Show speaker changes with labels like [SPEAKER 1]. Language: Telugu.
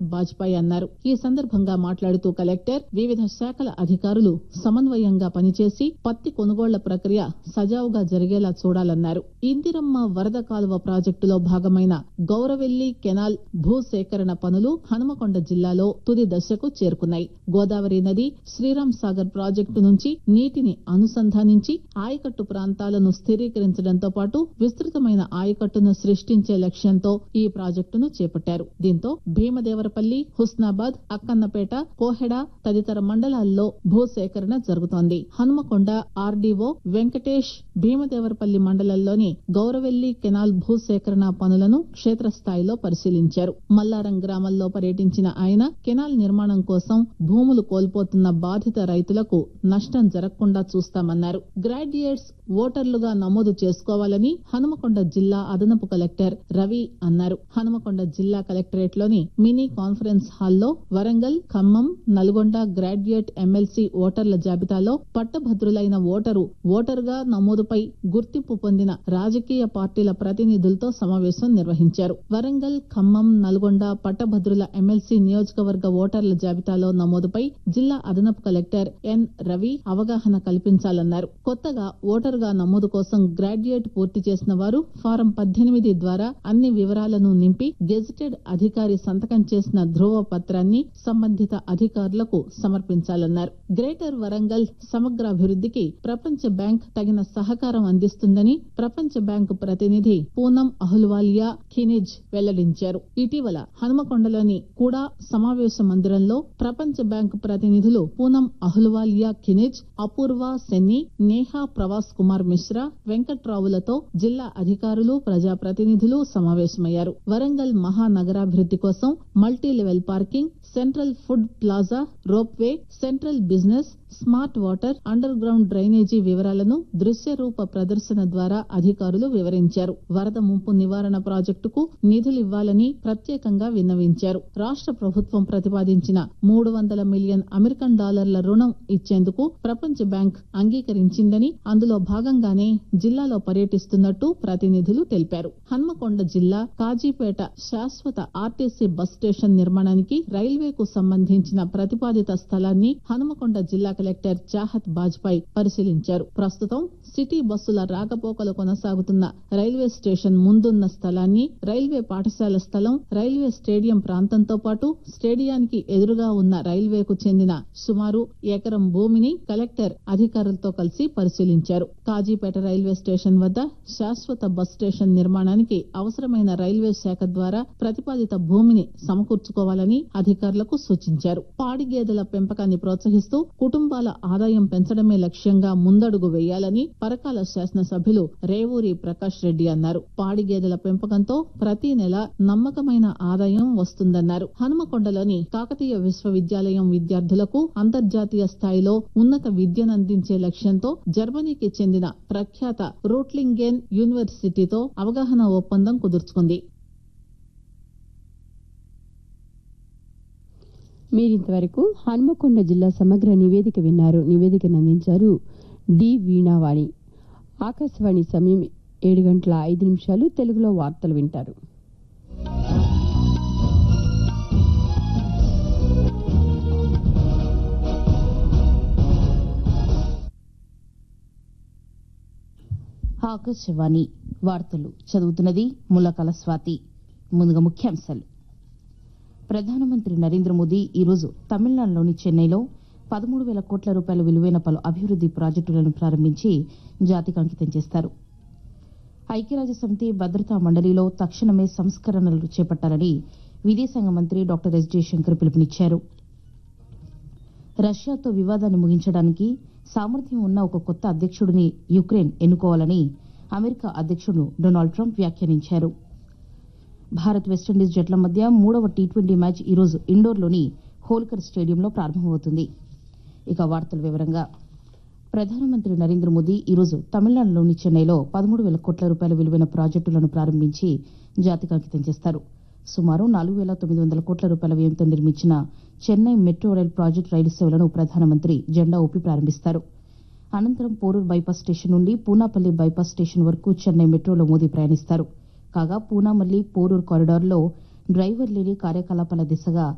[SPEAKER 1] బాజ్పాయ్ అన్నారు ఈ సందర్భంగా మాట్లాడుతూ కలెక్టర్ వివిధ శాఖల అధికారులు సమన్వయంగా పనిచేసి పత్తి కొనుగోళ్ల ప్రక్రియ సజావుగా జరిగేలా చూడాలన్నారు ఇందిరమ్మ వరద కాలువ ప్రాజెక్టులో భాగమైన గౌరవెల్లి కెనాల్ భూసేకరణ పనులు హనుమకొండ జిల్లాలో తుది దశకు చేరుకున్నాయి గోదావరి నది శ్రీరామ్ సాగర్ ప్రాజెక్టు నుంచి నీటిని అనుసంధానించి ఆయకట్టు ప్రాంతాలను స్థిరీకరించడంతో పాటు విస్తృతమైన ఆయకట్టును సృష్టించే లక్ష్యంతో ఈ ప్రాజెక్టును చేపట్టారు దీంతో భీమదేవరపల్లి హుస్నాబాద్ అక్కన్నపేట కోహెడ తదితర మండలాల్లో భూసేకరణ జరుగుతోంది హనుమకొండ ఆర్డీఓ వెంకటేష్ భీమదేవరపల్లి మండలంలోని గౌరవెల్లి కెనాల్ భూసేకరణ పనులను క్షేత్రస్థాయిలో పరిశీలించారు మల్లారం గ్రామంలో పర్యటించిన ఆయన కెనాల్ నిర్మాణం కోసం భూములు కోల్పోతున్న బాధిత రైతులకు నష్టం జరగకుండా చూస్తామన్నారు గ్రాడ్యుయేట్స్ ఓటర్లుగా నమోదు చేసుకోవాలని హనుమకొండ జిల్లా అదనపు కలెక్టర్ రవి అన్నారు హనుమకొండ జిల్లా కలెక్టరేట్ లోని మినీ కాన్ఫరెన్స్ హాల్లో వరంగల్ ఖమ్మం నల్గొండ గ్రాడ్యుయేట్ ఎమ్మెల్సీ ఓటర్ల జాబితాలో పట్టభద్రులైన ఓటరు ఓటరుగా నమోదుపై గుర్తింపు పొందిన రాజకీయ పార్టీల ప్రతినిధులతో సమావేశం నిర్వహించారు వరంగల్ ఖమ్మం నల్గొండ పట్టభద్రుల ఎమ్మెల్సీ నియోజకవర్గ ఓటర్ల జాబితాలో నమోదుపై జిల్లా అదనపు కలెక్టర్ ఎన్ రవి అవగాహన కల్పించాలన్నారు కొత్తగా ఓటరుగా నమోదు కోసం గ్రాడ్యుయేట్ పూర్తి చేసిన వారు ఫారం పద్దెనిమిది ద్వారా అన్ని వివరాలను నింపి గెజిటెడ్ అధికారి సంతకం చేసిన ధృవ పత్రాన్ని సంబంధిత అధికారులకు సమర్పించాలన్నారు గ్రేటర్ వరంగల్ సమగ్రాభివృద్ధికి ప్రపంచ బ్యాంక్ తగిన సహకారం అందిస్తుందని ప్రపంచ బ్యాంకు ప్రతినిధి పూనం అహుల్వాలియా ఖినిజ్ వెల్లడించారు ఇటీవల హనుమకొండలోని కూడా సమావేశ మందిరంలో ప్రపంచ బ్యాంకు ప్రతినిధులు పూనం అహుల్వాలియా ఖినిజ్ అపూర్వ సెన్ని నేహా ప్రవాస్ కుమార్ మిశ్రా వెంకట్రావులతో జిల్లా అధికారులు ప్రజాప్రతినిధులు సమావేశమయ్యారు వరంగల్ మహానగరాభివృద్ది కోసం multi level parking central food plaza ropeway central business smart water underground drainage వివరాలను దృశ్య రూప ప్రదర్శన ద్వారా అధికారులు వివరించారు వరద ముంపు నివారణ ప్రాజెక్టుకు నిధులివ్వాలని ప్రత్యేకంగా విన్నవించారు రాష్ట ప్రభుత్వం ప్రతిపాదించిన మూడు వందల మిలియన్ అమెరికన్ డాలర్ల రుణం ఇచ్చేందుకు ప్రపంచ బ్యాంక్ అంగీకరించిందని అందులో భాగంగానే జిల్లాలో పర్యటిస్తున్నట్టు ప్రతినిధులు తెలిపారు హన్మకొండ జిల్లా కాజీపేట శాశ్వత ఆర్టీసీ బస్ స్టేషన్ నిర్మాణానికి రైల్వేకు సంబంధించిన ప్రతిపాదిత స్థలాన్ని హనుమకొండ జిల్లా కలెక్టర్ చాహత్ బాజ్పాయ్ పరిశీలించారు ప్రస్తుతం సిటీ బస్సుల రాకపోకలు కొనసాగుతున్న రైల్వే స్టేషన్ ముందున్న స్థలాన్ని రైల్వే పాఠశాల స్థలం రైల్వే స్టేడియం ప్రాంతంతో పాటు స్టేడియానికి ఎదురుగా ఉన్న రైల్వేకు చెందిన సుమారు ఎకరం భూమిని కలెక్టర్ అధికారులతో కలిసి పరిశీలించారు కాజీపేట రైల్వే స్టేషన్ వద్ద శాశ్వత బస్ స్టేషన్ నిర్మాణానికి అవసరమైన రైల్వే శాఖ ద్వారా ప్రతిపాదిత భూమిని సమకూర్చుకోవాలని అధికారులకు సూచించారు పాడి గేదెల పెంపకాన్ని ప్రోత్సహిస్తూ కుటుంబాల ఆదాయం పెంచడమే లక్ష్యంగా ముందడుగు వేయాలని పరకాల శాసనసభ్యులు రేవూరి ప్రకాష్ రెడ్డి అన్నారు పాడి గేదెల పెంపకంతో ప్రతి నెల నమ్మకమైన ఆదాయం వస్తుందన్నారు హనుమకొండలోని కాకతీయ విశ్వవిద్యాలయం విద్యార్థులకు అంతర్జాతీయ స్థాయిలో ఉన్నత విద్యనందించే లక్ష్యంతో జర్మనీకి చెందిన ప్రఖ్యాత రూట్లింగేన్ యూనివర్సిటీతో అవగాహన ఒప్పందం కుదుర్చుకుంది
[SPEAKER 2] మీరింతవరకు హన్మకొండ జిల్లా సమగ్ర నివేదిక విన్నారు నివేదికను అందించారు డి వీణావాణి ఆకాశవాణి సమయం ఏడు గంటల ఐదు నిమిషాలు తెలుగులో వార్తలు వింటారు
[SPEAKER 3] ఆకాశవాణి వార్తలు చదువుతున్నది ములకల స్వాతి ముందుగా ముఖ్యాంశాలు ప్రధానమంత్రి నరేంద్ర మోదీ ఈరోజు తమిళనాడులోని చెన్నైలో పదమూడు వేల కోట్ల రూపాయల విలువైన పలు అభివృద్ది ప్రాజెక్టులను ప్రారంభించి జాతికి అంకితం చేస్తారు ఐక్యరాజ్య సమితి భద్రతా మండలిలో తక్షణమే సంస్కరణలు చేపట్టాలని విదేశాంగ మంత్రి డాక్టర్ ఎస్ జయశంకర్ పిలుపునిచ్చారు రష్యాతో వివాదాన్ని ముగించడానికి సామర్థ్యం ఉన్న ఒక కొత్త అధ్యక్షుడిని యుక్రెయిన్ ఎన్నుకోవాలని అమెరికా అధ్యక్షుడు డొనాల్డ్ ట్రంప్ వ్యాఖ్యానించారు భారత్ వెస్టిండీస్ జట్ల మధ్య మూడవ టీ ట్వంటీ మ్యాచ్ ఈరోజు ఇండోర్లోని హోల్కర్ స్టేడియంలో ప్రారంభమవుతుంది ఇక వార్తల వివరంగా ప్రధానమంత్రి నరేంద్ర మోదీ ఈరోజు తమిళనాడులోని చెన్నైలో పదమూడు వేల కోట్ల రూపాయల విలువైన ప్రాజెక్టులను ప్రారంభించి జాతికి అంకితం చేస్తారు సుమారు నాలుగు వేల తొమ్మిది వందల కోట్ల రూపాయల వ్యయంతో నిర్మించిన Chennai metro rail project rail సేవలను ప్రధానమంత్రి జెండా ఊపి ప్రారంభిస్తారు అనంతరం పోరూర్ బైపాస్ స్టేషన్ నుండి పూనాపల్లి బైపాస్ స్టేషన్ వరకు చెన్నై మెట్రోలో మోదీ ప్రయాణిస్తారు కాగా పూనామల్లి పోరూర్ కారిడార్లో డ్రైవర్ లేని కార్యకలాపాల దిశగా